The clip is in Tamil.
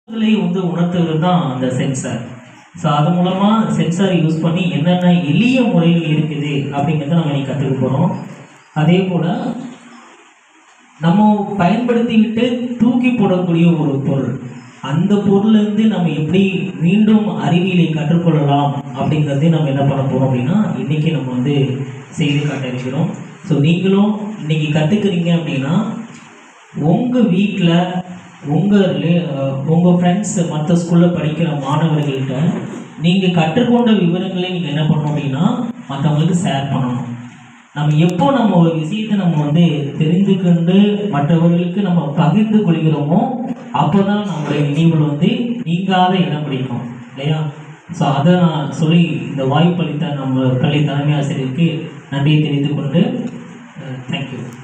உணர்வுகளை வந்து உணர்த்துவது தான் அந்த சென்சார் ஸோ அது மூலமாக சென்சார் யூஸ் பண்ணி என்னென்ன எளிய முறைகள் இருக்குது அப்படிங்கிறத நம்ம இன்னைக்கு கற்றுக்க போகிறோம் அதே போல் நம்ம பயன்படுத்திக்கிட்டு தூக்கி போடக்கூடிய ஒரு பொருள் அந்த பொருள்லேருந்து நம்ம எப்படி மீண்டும் அறிவியலை கற்றுக்கொள்ளலாம் அப்படிங்கிறதையும் நம்ம என்ன பண்ண போகிறோம் அப்படின்னா இன்றைக்கி நம்ம வந்து செய்து காட்ட இருக்கிறோம் ஸோ நீங்களும் இன்னைக்கு கற்றுக்குறீங்க அப்படின்னா உங்கள் வீட்டில் உங்கள் உங்கள் ஃப்ரெண்ட்ஸ் மற்ற ஸ்கூலில் படிக்கிற மாணவர்கள்ட்ட நீங்கள் கற்றுக்கொண்ட விவரங்களை நீங்கள் என்ன பண்ணணும் அப்படின்னா மற்றவங்களுக்கு ஷேர் பண்ணணும் நம்ம எப்போ நம்ம ஒரு விஷயத்தை நம்ம வந்து தெரிந்துக்கொண்டு மற்றவர்களுக்கு நம்ம பகிர்ந்து கொள்கிறோமோ அப்போ தான் நம்மளுடைய நினைவுகள் வந்து நீங்காத இடம் பிடிக்கும் இல்லையா ஸோ அதை நான் சொல்லி இந்த வாய்ப்பளித்த நம்ம பள்ளி தலைமை ஆசிரியருக்கு நன்றியை தெரிவித்துக் கொண்டு தேங்க்யூ